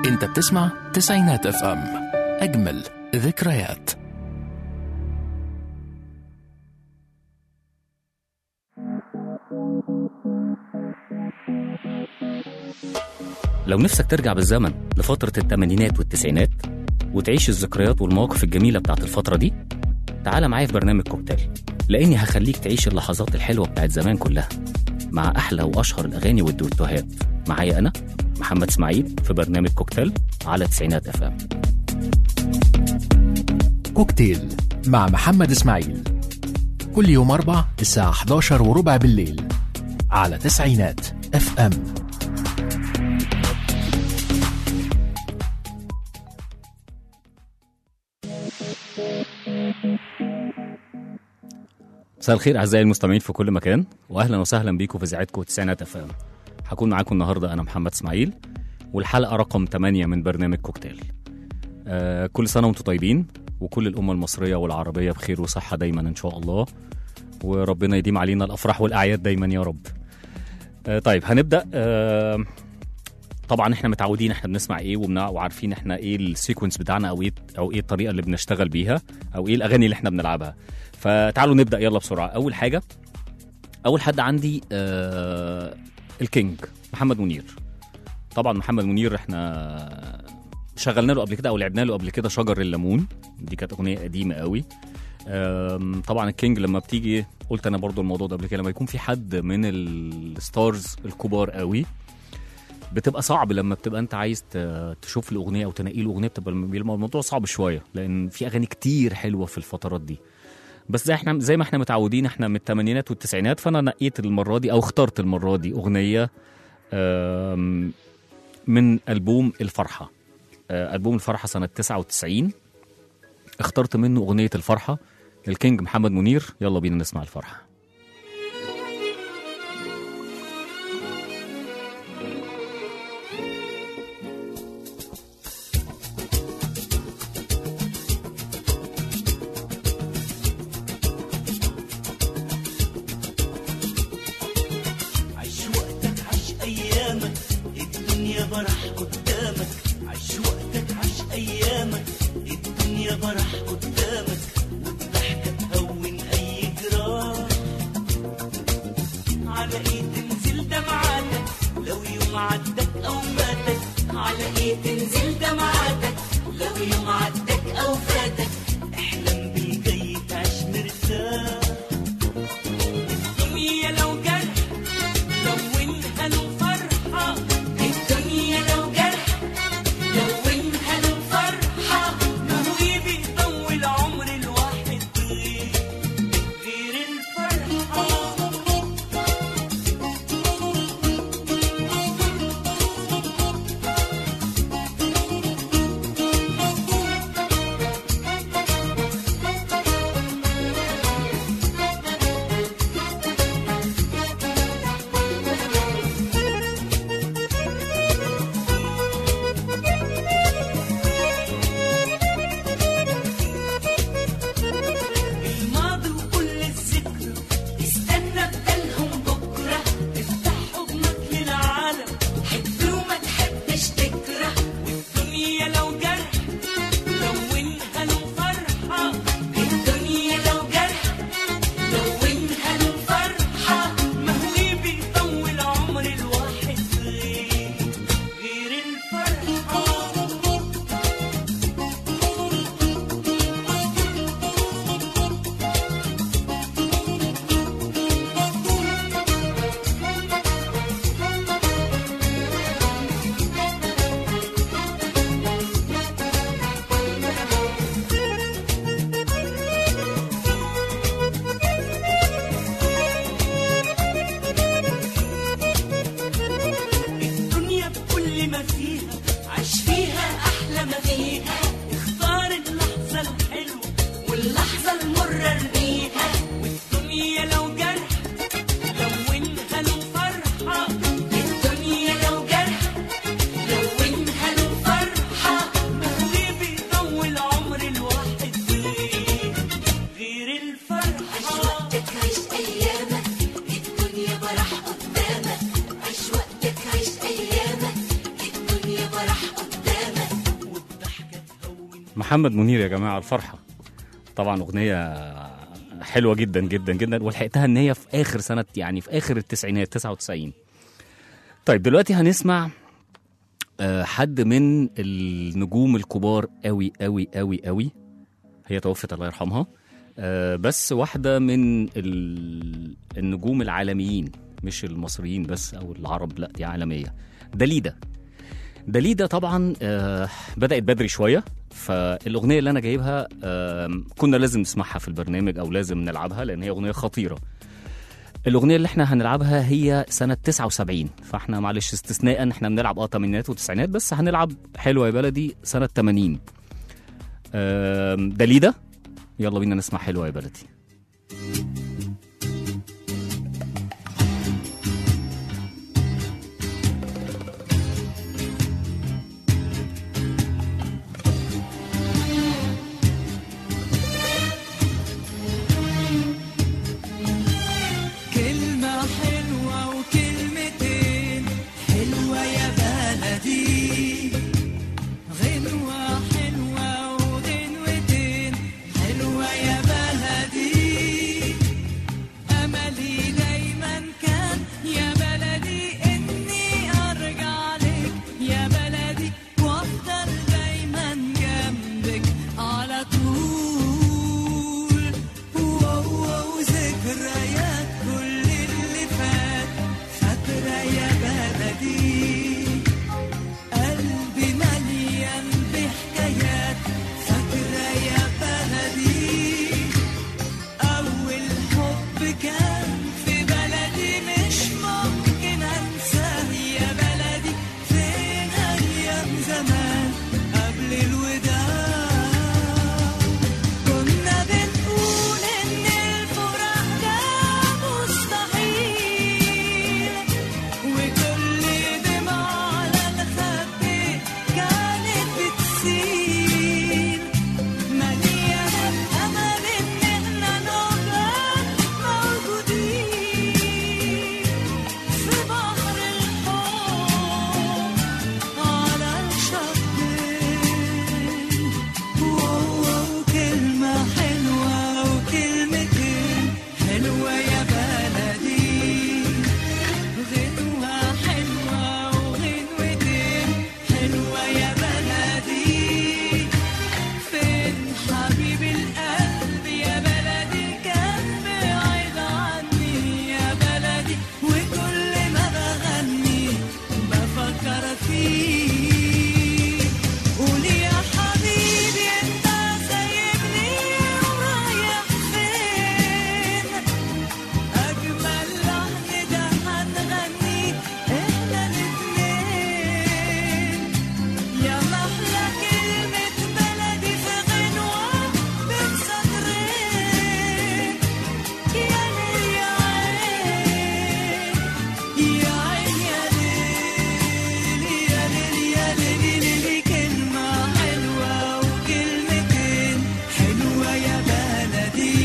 انت بتسمع تسعينات اف ام اجمل ذكريات لو نفسك ترجع بالزمن لفترة الثمانينات والتسعينات وتعيش الذكريات والمواقف الجميلة بتاعت الفترة دي تعال معايا في برنامج كوكتيل لأني هخليك تعيش اللحظات الحلوة بتاعت زمان كلها مع أحلى وأشهر الأغاني والدويتوهات معايا أنا محمد إسماعيل في برنامج كوكتيل على تسعينات اف ام كوكتيل مع محمد اسماعيل كل يوم اربع الساعة 11 وربع بالليل على تسعينات اف ام مساء الخير اعزائي المستمعين في كل مكان واهلا وسهلا بيكم في اذاعتكم تسعينات اف ام هكون معاكم النهارده انا محمد اسماعيل والحلقه رقم 8 من برنامج كوكتيل آه كل سنه وانتم طيبين وكل الامه المصريه والعربيه بخير وصحه دايما ان شاء الله وربنا يديم علينا الافراح والاعياد دايما يا رب آه طيب هنبدا آه طبعا احنا متعودين احنا بنسمع ايه وبنع... وعارفين احنا ايه السيكونس بتاعنا او ايه او ايه الطريقه اللي بنشتغل بيها او ايه الاغاني اللي احنا بنلعبها فتعالوا نبدا يلا بسرعه اول حاجه اول حد عندي آه الكينج محمد منير طبعا محمد منير احنا شغلنا له قبل كده او لعبنا له قبل كده شجر الليمون دي كانت اغنيه قديمه قوي آم، طبعا الكينج لما بتيجي قلت انا برضو الموضوع ده قبل كده لما يكون في حد من الستارز الكبار قوي بتبقى صعب لما بتبقى انت عايز ت- تشوف الاغنيه او تنقي له اغنيه بتبقى بيبقى الموضوع صعب شويه لان في اغاني كتير حلوه في الفترات دي بس زي احنا زي ما احنا متعودين احنا من الثمانينات والتسعينات فانا نقيت المره دي او اخترت المره دي اغنيه آم، من البوم الفرحه آه، البوم الفرحه سنه 99 اخترت منه اغنيه الفرحه الكينج محمد منير يلا بينا نسمع الفرحه عيش وقتك عيش ايامك الدنيا برح قدامك عيش وقتك عيش ايامك الدنيا برح قدامك والضحكه تهون اي جراح على ايه تنزل دمعاتك لو يوم عدك او ماتك على ايه تنزل دمعاتك لو يوم عدك او فاتك احلم بالجاي تعيش مرتاح الدنيا لو جرح لونها له فرحة الدنيا لو جرح لونها له فرحة ما هو ايه بيطول عمر الواحد غير غير الفرحة محمد منير يا جماعه الفرحه طبعا اغنيه حلوه جدا جدا جدا ولحقتها ان هي في اخر سنه يعني في اخر التسعينات 99 طيب دلوقتي هنسمع آه، حد من النجوم الكبار قوي قوي قوي قوي هي توفت الله يرحمها آه، بس واحده من ال- النجوم العالميين مش المصريين بس او العرب لا دي عالميه داليدا داليدا طبعا آه، بدات بدري شويه فالاغنيه اللي انا جايبها آم، كنا لازم نسمعها في البرنامج او لازم نلعبها لان هي اغنيه خطيره الاغنيه اللي احنا هنلعبها هي سنه 79 فاحنا معلش استثناء احنا بنلعب اه تمانينات وتسعينات بس هنلعب حلوه يا بلدي سنه 80 آم، داليدا يلا بينا نسمع حلوه يا بلدي كلمة حلوة وكلمتين حلوة يا بلدي غنوة حلوة وغنوتين حلوة يا بلدي أملي دايما كان يا بلدي إني أرجع لك يا بلدي وأفضل دايما جنبك على طول واو واو ذكريات كل اللي فات فاكرة يا بلدي قلبي مليان بحكايات فاكرة يا بلدي أول حب كان في بلدي مش ممكن أنساه يا بلدي فين أيام زمان قبل الوداع كنا بنقول إن الفراق ده مستحيل وكل دمعة على الخد كانت بتسيل مليانة أمل إن إحنا نبقى موجودين في بحر الحب على الشطين واو كلمة حلوة وكلمتين حلوة يا بلدي غنوة حلوة وغنوتين حلوة يا بلدي فين حبيب القلب يا بلدي كان بعيد عني يا بلدي وكل ما بغني بفكر فيه قولي يا حبيبي انت سايبني ورايح فين أجمل لحن ده هنغنيه إحنا الاتنين يا محلى كلمة بلدي في غنوة بين سطرين يا ليل يا عين يا عين يا ليل يا ليل يا ليل ليل كلمة حلوة وكلمتين حلوة يا بلدي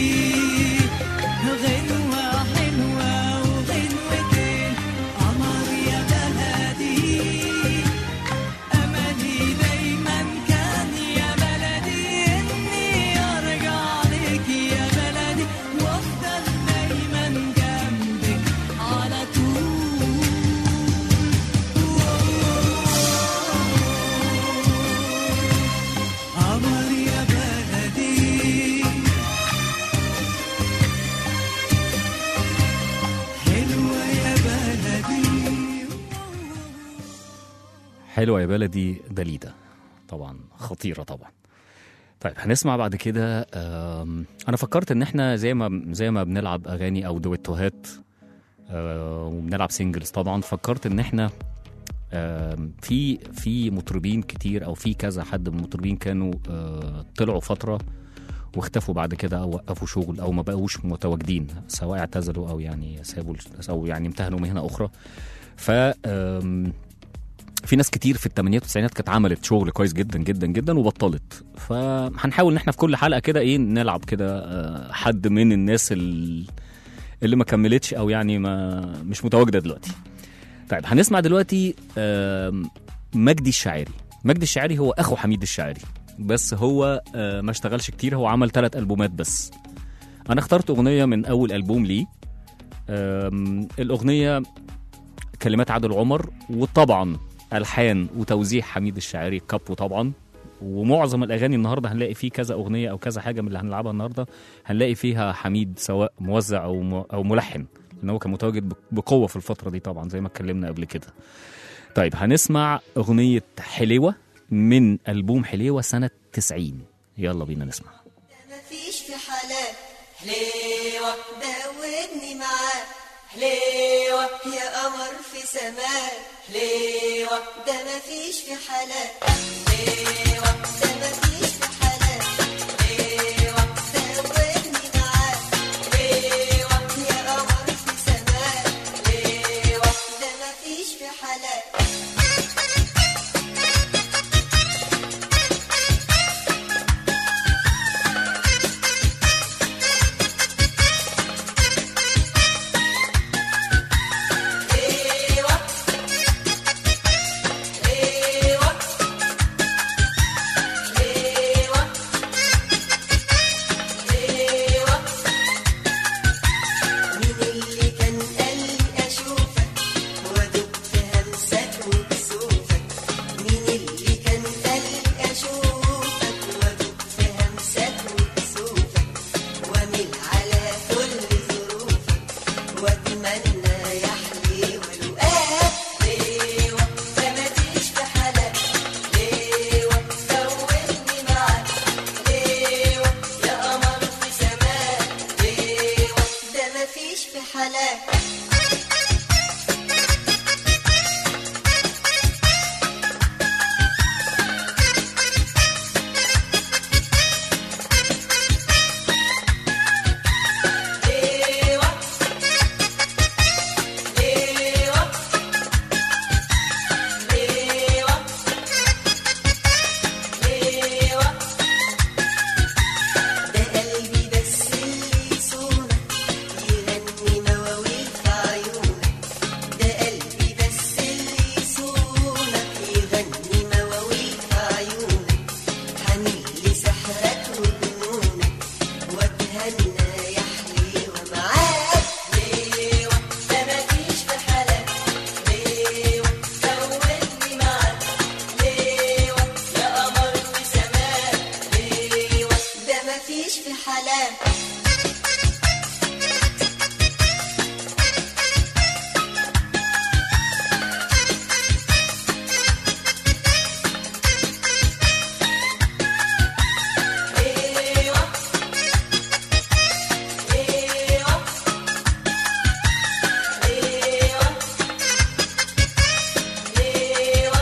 غنوة حلوة وغنوتين قمر يا بلدي أملي دايما كان يا بلدي إني أرجع لك يا بلدي وأفضل دايما جنبك على طول قمر يا بلدي حلوة يا بلدي حلوه يا بلدي داليدا طبعا خطيره طبعا طيب هنسمع بعد كده آم، انا فكرت ان احنا زي ما زي ما بنلعب اغاني او دويتوهات آه، وبنلعب سينجلز طبعا فكرت ان احنا آم، في في مطربين كتير او في كذا حد من المطربين كانوا آه، طلعوا فتره واختفوا بعد كده او وقفوا شغل او ما بقوش متواجدين سواء اعتزلوا او يعني سابوا او يعني امتهنوا مهنه اخرى ف آم، في ناس كتير في الثمانينات والتسعينات كانت عملت شغل كويس جدا جدا جدا وبطلت فهنحاول ان احنا في كل حلقه كده ايه نلعب كده آه، حد من الناس ال- اللي ما كملتش او يعني ما مش متواجده دلوقتي طيب هنسمع دلوقتي آم، مجدي الشاعري مجدي الشاعري هو اخو حميد الشاعري بس هو آه، ما اشتغلش كتير هو عمل ثلاث ألبومات بس أنا اخترت أغنية من أول ألبوم ليه آم، الأغنية كلمات عادل عمر وطبعا ألحان وتوزيع حميد الشاعري كابو طبعا ومعظم الأغاني النهاردة هنلاقي فيه كذا أغنية أو كذا حاجة من اللي هنلعبها النهاردة هنلاقي فيها حميد سواء موزع أو م- أو ملحن لأن هو كان متواجد بقوة في الفترة دي طبعا زي ما اتكلمنا قبل كده طيب هنسمع أغنية حليوة من ألبوم حليوة سنة 90 يلا بينا نسمع مفيش في حالات حليوة دوبني معاه حليوة يا قمر في سماء حليوة ده مفيش في حالات حليوة ده مفيش في حالات حليوة دوبني معاه حليوة يا قمر في سماء حليوة ده مفيش في حالات حليوة حليوة حليوة حليوة مين اللي كان قال لي أشوفك وأدق همسك وكسوفك مين اللي كان قال لي أشوفك وأدق همسك وكسوفك وأميل على كل ظروفك وأتمنى يحلي ولقاك ليوة ده مفيش في حالك ليوة زودني معاك ليوة يا قمر في سماك ليوة ده مفيش في حالك ليوة ليوة ليوة ليوة ده قلبي بس اللي يصونك يغني مواويل في عيونك ده قلبي بس اللي يصونك يغني مواويل في عيونك حنين لسحرك وجنونك واتهنى يا حليوة معاك ليوة ده مفيش في حالك ليوة زودني معاك ليوة يا قمر في سماك ليوة ده مفيش في حالك ليوة ليوة ليوة ليوة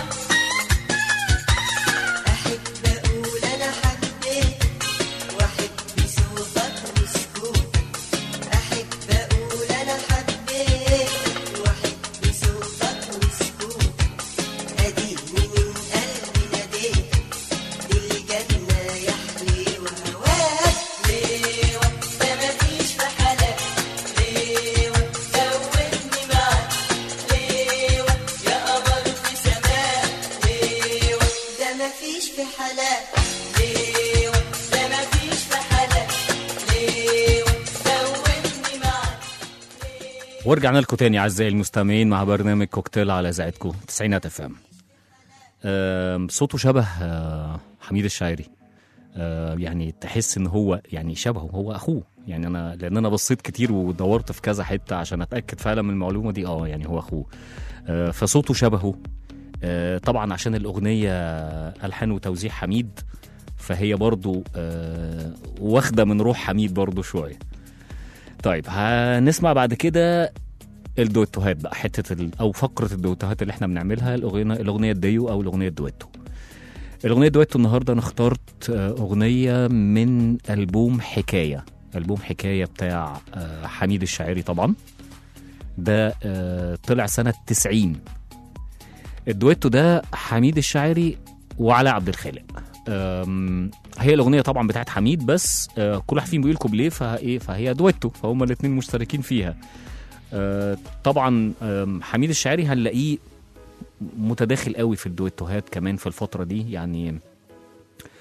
أحب أقول أنا حبيت وأحب صوتك وسكوتك أحب أقول أنا حبيت وأحب صوتك وسكوتك أديني من قلبي ناديتك دي الجنة يا حليوة هواك ليوة ده مفيش في حالك ليوة زودني معاك ليوة يا قمر في سماك ليوة ده مفيش في حالك ليوة ده مفيش في حالك ليوة زودني معاك ورجعنا لكم تاني اعزائي المستمعين مع برنامج كوكتيل على اذاعتكم تسعينات اف ام صوته شبه آه، حميد الشاعري آه، يعني تحس ان هو يعني شبهه هو اخوه يعني انا لان انا بصيت كتير ودورت في كذا حته عشان اتاكد فعلا من المعلومه دي اه يعني هو اخوه آه، فصوته شبهه آه، طبعا عشان الاغنيه الحان وتوزيع حميد فهي برضو آه، واخده من روح حميد برضو شويه طيب هنسمع بعد كده الدويتوهات بقى حته ال... او فقره الدويتوهات اللي احنا بنعملها الاغنيه الاغنيه الديو او الاغنيه الدويتو الاغنيه الدويتو النهارده انا اخترت آه، اغنيه من البوم حكايه البوم حكايه بتاع آه، حميد الشاعري طبعا ده آه، طلع سنه 90 الدويتو ده حميد الشاعري وعلاء عبد الخالق أم، هي الاغنيه طبعا بتاعت حميد بس آه، كل واحد فيهم بيقول كوبليه فايه فهي دويتو فهم الاثنين مشتركين فيها آه، طبعا آم، حميد الشاعري هنلاقيه متداخل قوي في الدويتوهات كمان في الفتره دي يعني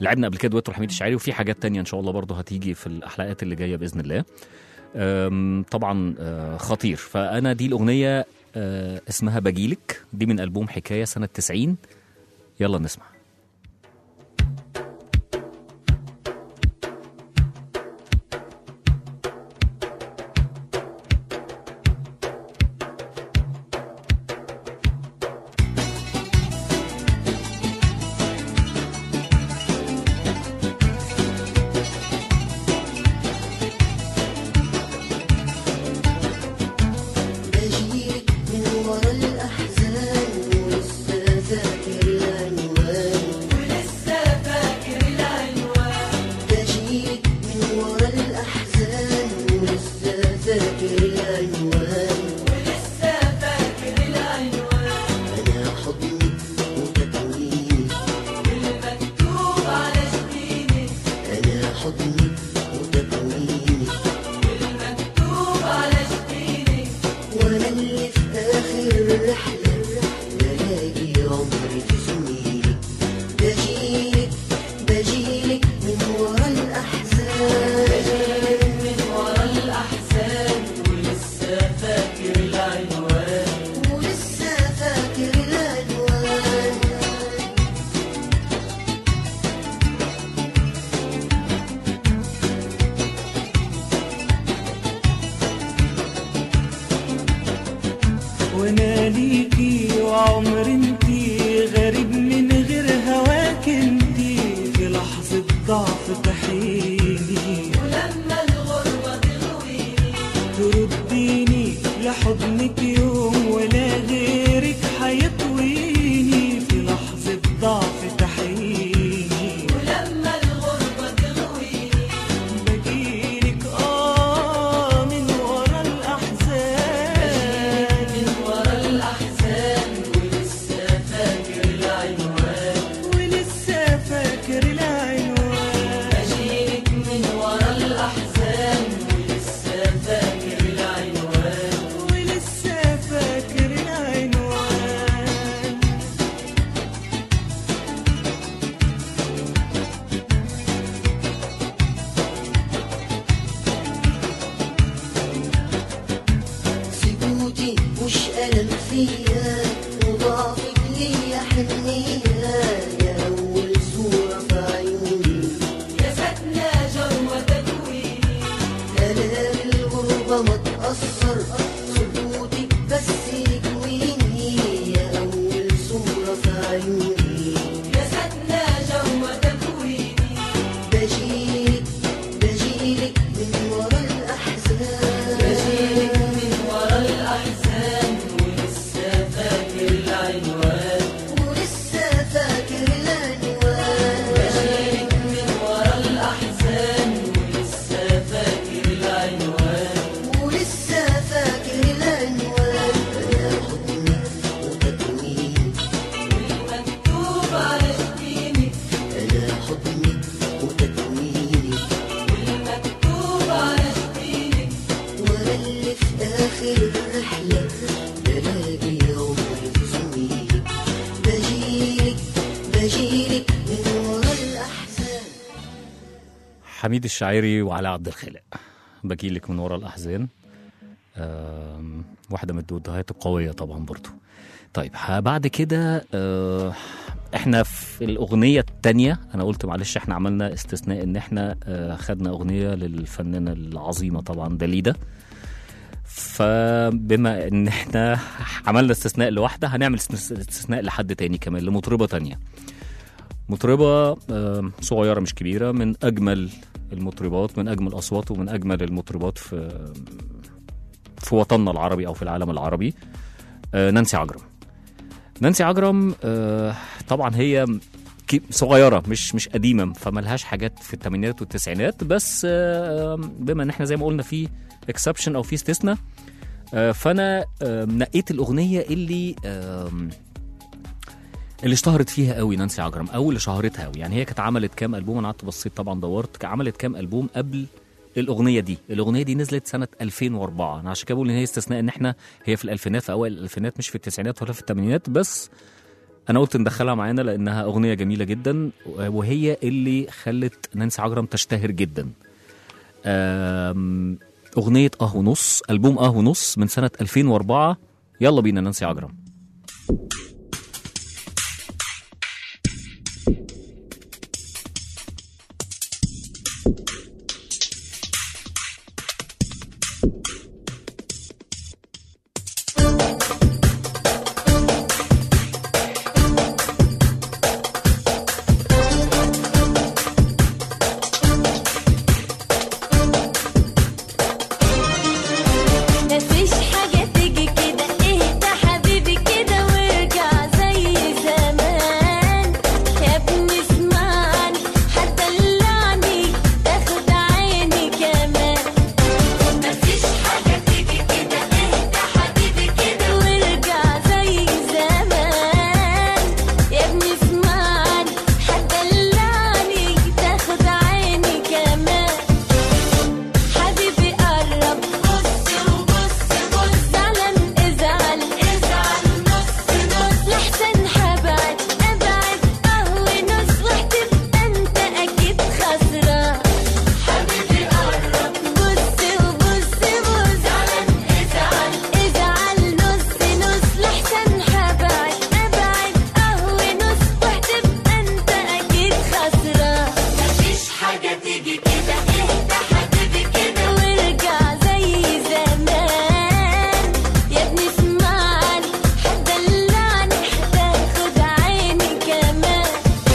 لعبنا قبل كده دويتو لحميد الشاعري وفي حاجات تانية ان شاء الله برضه هتيجي في الحلقات اللي جايه باذن الله أم، طبعا آه، خطير فانا دي الاغنيه آه، اسمها بجيلك دي من البوم حكايه سنه 90 يلا نسمع بجيك من ورا الأحزان ولسه فاكر العنوان ولسه فاكر العنوان بجيك من ورا الأحزان ولسه فاكر العنوان ولسه فاكر العنوان أنا حضنك وتكوينك والمكتوب على جبينك أنا حضنك وتكوينك والمكتوب على جبينك وأنا اللي في آخر الرحلة بلاقي عمري في سنينك بجيلك بجيلك من ورا الأحزان من ورا الأحزان ولسه فاكر العنوان ولسه فاكر العنوان وانا ليكي وعمر انتي غريب من غير هواك انتي في لحظة ضعف تحيني ولما الغربة تغويني ترديني لحضنك يوم ولا غيرك حيطويني في لحظة ضعف تحيني ولما الغربة تغويني بجيلك اه من ورا الاحزان من ورا الاحزان ولسه فاكر العنوان ولسه فاكر العنوان بجيلك من ورا الاحزان ولسه فاكر العنوان ولسه فاكر العنوان سكوتي مش ألم فيا وضعفك ليا حنية يا أول صورة في عيوني يا سكنة جوة تكويني ألام الغربة ما تأثر سكوتك بس يكويني يا أول صورة في عيوني يا سكنة جوة تكويني بجيلك بجيلك من ورا الأحزان بجيلك من ورا الأحزان ولسه فاكر العنوان ولسه فاكر العنوان بجيلك من ورا الأحزان ولسه فاكر العنوان ولسه فاكر العنوان أنا حضنك وتكوينك والمكتوب على جبينك أنا حضنك وتكوينك والمكتوب على جبينك وأنا اللي في آخر الرحلة بلاقي عمري في سنينك بجيلك بجيلك من ورا الأحزان حميد الشاعري وعلاء عبد الخالق بجيلك من ورا الاحزان آم، واحده من الدودهات القويه طبعا برضو طيب ه- بعد كده آه، احنا في الاغنيه الثانيه انا قلت معلش احنا عملنا استثناء ان احنا آه، خدنا اغنيه للفنانه العظيمه طبعا داليدا فبما ان احنا عملنا استثناء لواحده هنعمل استث- استثناء لحد تاني كمان لمطربه تانيه مطربة آم، صغيرة مش كبيرة من أجمل المطربات من أجمل الأصوات ومن أجمل المطربات في في وطننا العربي أو في العالم العربي آه، نانسي عجرم نانسي عجرم آه، طبعا هي كي- صغيرة مش مش قديمة فملهاش حاجات في الثمانينات والتسعينات بس آه، بما ان احنا زي ما قلنا في اكسبشن او في استثناء آه، فانا آه، نقيت الاغنية اللي آم، اللي اشتهرت فيها قوي نانسي عجرم او اللي شهرتها قوي يعني هي كانت عملت كام البوم انا قعدت بصيت طبعا دورت كان عملت كام البوم قبل الاغنيه دي الاغنيه دي نزلت سنه 2004 انا عشان كده بقول ان هي استثناء ان احنا هي في الالفينات في اوائل الالفينات مش في التسعينات ولا في الثمانينات بس انا قلت ندخلها معانا لانها اغنيه جميله جدا وهي اللي خلت نانسي عجرم تشتهر جدا آم، اغنيه اه ونص البوم اه ونص من سنه 2004 يلا بينا نانسي عجرم مفيش حاجة تيجي كده اهدى حبيبي كده وارجع زي زمان يا ابني اسمعني هتدلعني تاخد عيني كمان مفيش حاجة تيجي كده اهدى حبيبي كده وارجع زي زمان يا ابني اسمعني هتدلعني تاخد عيني كمان حبيبي قرب بص وبص بص زعلان ازعل ازعل نص نص لحسن هبعد ابعد قهوة نص وهتبقى انت اكيد خسران حبيبي قرب بص وبص بص زعلان ازعل ازعل نص نص لحسن هبعد ابعد قهوة نص وهتبقى انت اكيد خسران مفيش حاجة تيجي كده اهدى حبيبي كده وارجع زي زمان يا ابني اسمعني هتدلعني هتاخد عيني كمان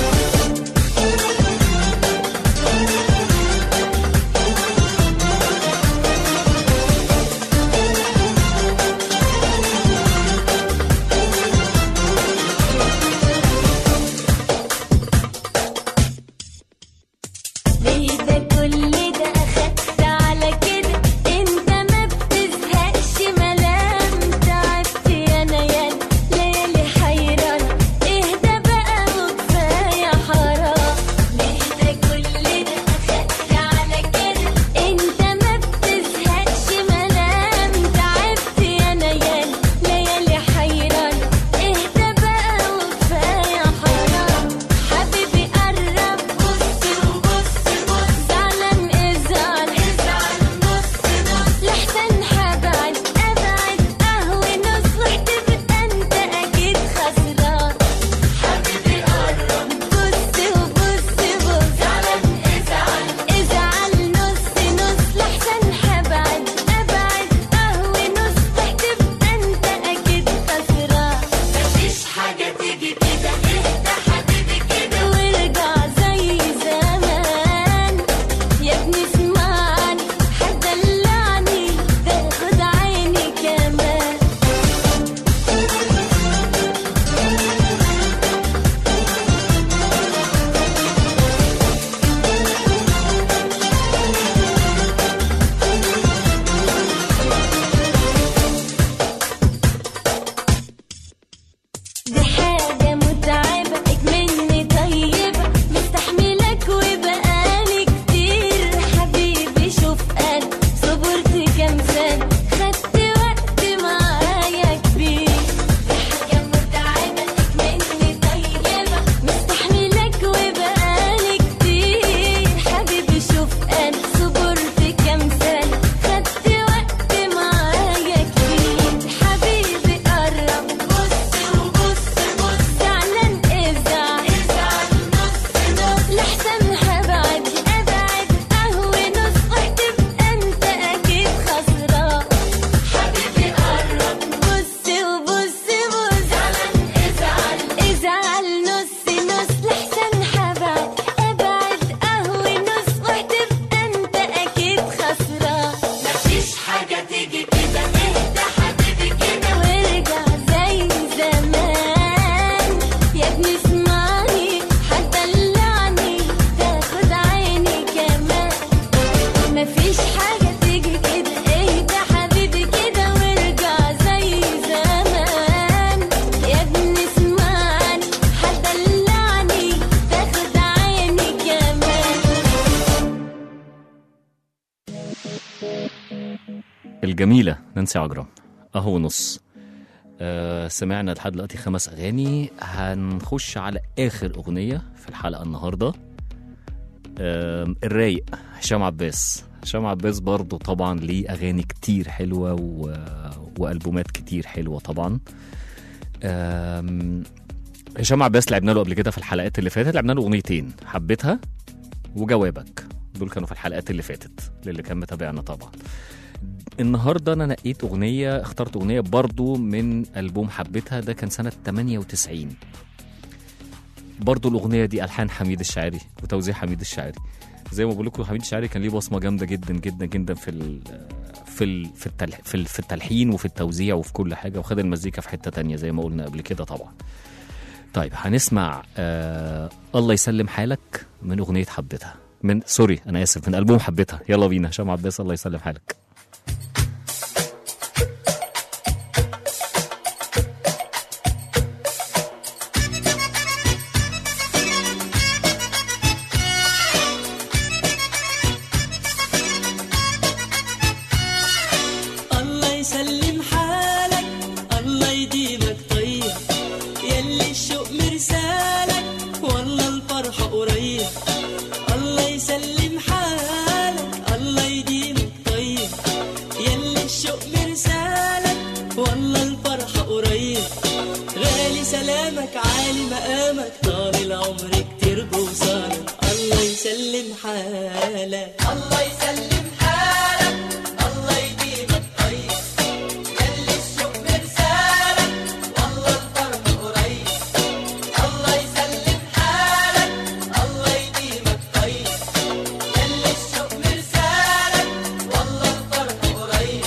ليه ده كل ده أخدت على كده انت ما بتزهقش ملام تعبت يا نيال ليالي حيران اهدى بقى وكفاية حرام ليه ده كل ده أخدت على كده انت ما بتزهقش ملام تعبت يا نيال ليالي حيران اهدى بقى وكفاية حرام حبيبي قرب بص وبص بص زعلان ازعل ازعل نص نص لحسن هبعد ابعد قهوة نص وهتبقى انت اكيد خسران حبيبي قرب بص وبص بص زعلان ازعل ازعل نص نص لحسن هبعد ابعد قهوة نص وهتبقى انت اكيد خسران مفيش حاجة تيجي كده اهدى حبيبي كده وارجع زي زمان يا ابني اسمعني هتدلعني تاخد عيني كمان دي حاجة متعبة مني طيبة مستحملك وبقالي كتير حبيبي شوف أنا صبرت كام سنة خدت وقت معايا كبير دي حاجة متعبة مني طيبة مستحملك وبقالي كتير حبيبي شوف أنا صبرت كام سنة خدت وقت معايا كتير حبيبي قرب بص وبص بص زعلان ازعل ازعل نص نص لحسن هبعد ابعد قهوة نص وهتبقى انت اكيد خسران حبيبي قرب بص وبص بص زعلان ازعل ازعل نص نص لحسن هبعد ابعد قهوة نص وهتبقى انت اكيد خسران مفيش حاجة تيجي كده اهدى حبيبي كده وارجع زي زمان يا ابني اسمعني هتدلعني تاخد عيني كمان مفيش حاجة تيجي كده اهدى حبيبي كده وارجع زي زمان يا ابني اسمعني هتدلعني تاخد عيني كمان الجميلة نانسي عجرم أهو نص آه سمعنا لحد دلوقتي خمس اغاني هنخش على اخر اغنيه في الحلقه النهارده آه الرايق هشام عباس هشام عباس برضه طبعا ليه اغاني كتير حلوه و... والبومات كتير حلوه طبعا آم، هشام عباس لعبنا له قبل كده في الحلقات اللي فاتت لعبنا له اغنيتين حبيتها وجوابك دول كانوا في الحلقات اللي فاتت للي كان متابعنا طبعا النهارده انا نقيت اغنيه اخترت اغنيه برضو من البوم حبيتها ده كان سنه 98 برضو الاغنيه دي الحان حميد الشاعري وتوزيع حميد الشاعري زي ما بقول لكم حميد الشاعري كان ليه بصمه جامده جدا جدا جدا في ال في ال في, التل في, ال في التلحين وفي التوزيع وفي كل حاجه وخد المزيكا في حته تانية زي ما قلنا قبل كده طبعا طيب هنسمع آه الله يسلم حالك من اغنيه حبيتها من سوري انا اسف من البوم حبيتها يلا بينا هشام عباس الله يسلم حالك الله يسلم حالك الله يديمك طيب يلي الشوق مرسالك والله الفرحة قريب الله يسلم حالك الله يديمك طيب يلي الشوق مرسالك والله الفرحة قريب غالي سلامك عالي مقامك طال العمر كتير بوصالك الله يسلم حالك الله يسلم حالك الله يديمك طيب يلي الشوق مرسالك والله الفرح قريب الله يسلم حالك الله يديمك طيب يلي الشوق مرسالك والله الفرح قريب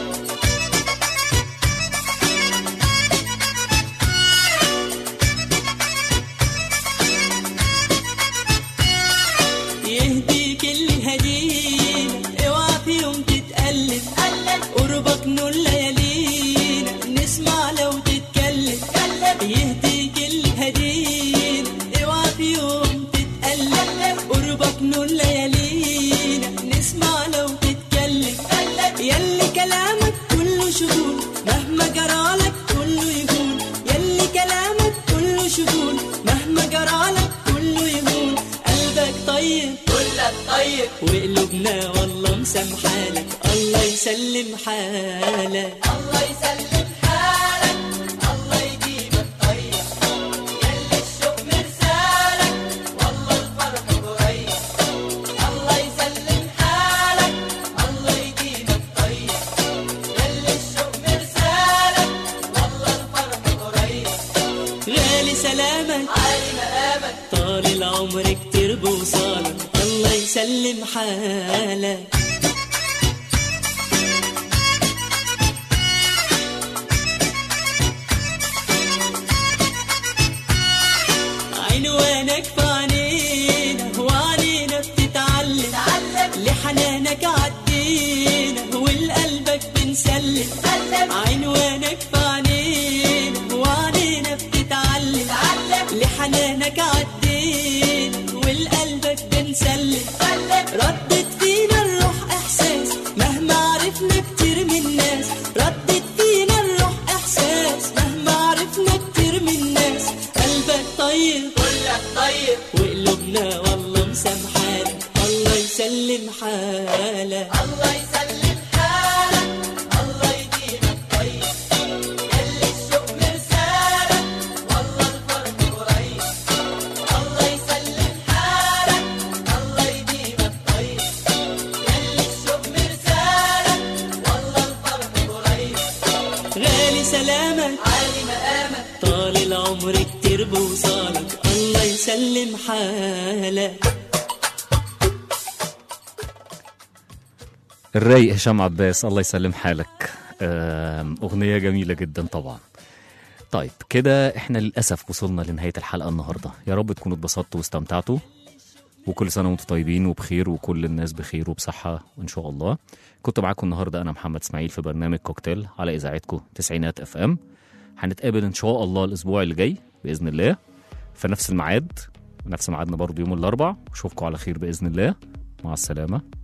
يهديك اللي هدينا اوعى في يوم تتقلب قربك نور ليالينا نسمع لو تتكلم يهديك اللي هدينا اوعى في يوم تتقلب قربك نور ليالينا نسمع لو تتكلم يلي كلامك كله شهور مهما جرالك كله يهون يلي كلامك كله شهور مهما جرالك كله يهون قلبك طيب كلك طيب وقلوبنا والله مسامحالك الله يسلم حالك الله يسلم حالك الله يجيبك طيب يلي الشوق مرسالك والله الفرح قريب الله يسلم حالك الله يجيبك طيب يلي الشوق مرسالك والله الفرح قريب غالي سلامك عالي مقامك طال العمر كتير بوصالك الله يسلم حالك عنوانك في عينينا وعنينا بتتعلم لحنانك عدينا والقلبك بنسلم عنوانك في عينينا وعنينا بتتعلم لحنانك عدينا والقلبك بنسلم ردت فينا الروح احساس مهما عرفنا كتير من الناس ردت فينا الروح احساس مهما عرفنا كتير من الناس قلبك طيب كلك طيب وقلوبنا والله مسامحالك الله يسلم حالك الله يسلم حالك الله يديمك طيب يلي الشوق مرسالك والله الفرح قريب الله يسلم حالك الله يديمك طيب يلي الشوق مرسالك والله الفرح قريب غالي سلامك عالي مقامك طال العمر كتير بوصالك الله يسلم حالك الرايق هشام عباس الله يسلم حالك آم، أغنية جميلة جدا طبعا طيب كده احنا للأسف وصلنا لنهاية الحلقة النهاردة يا رب تكونوا اتبسطتوا واستمتعتوا وكل سنة وانتم طيبين وبخير وكل الناس بخير وبصحة إن شاء الله كنت معاكم النهاردة أنا محمد إسماعيل في برنامج كوكتيل على إذاعتكم تسعينات اف ام هنتقابل إن شاء الله الأسبوع اللي جاي بإذن الله في نفس الميعاد نفس ميعادنا برضو يوم الأربع أشوفكم على خير بإذن الله مع السلامة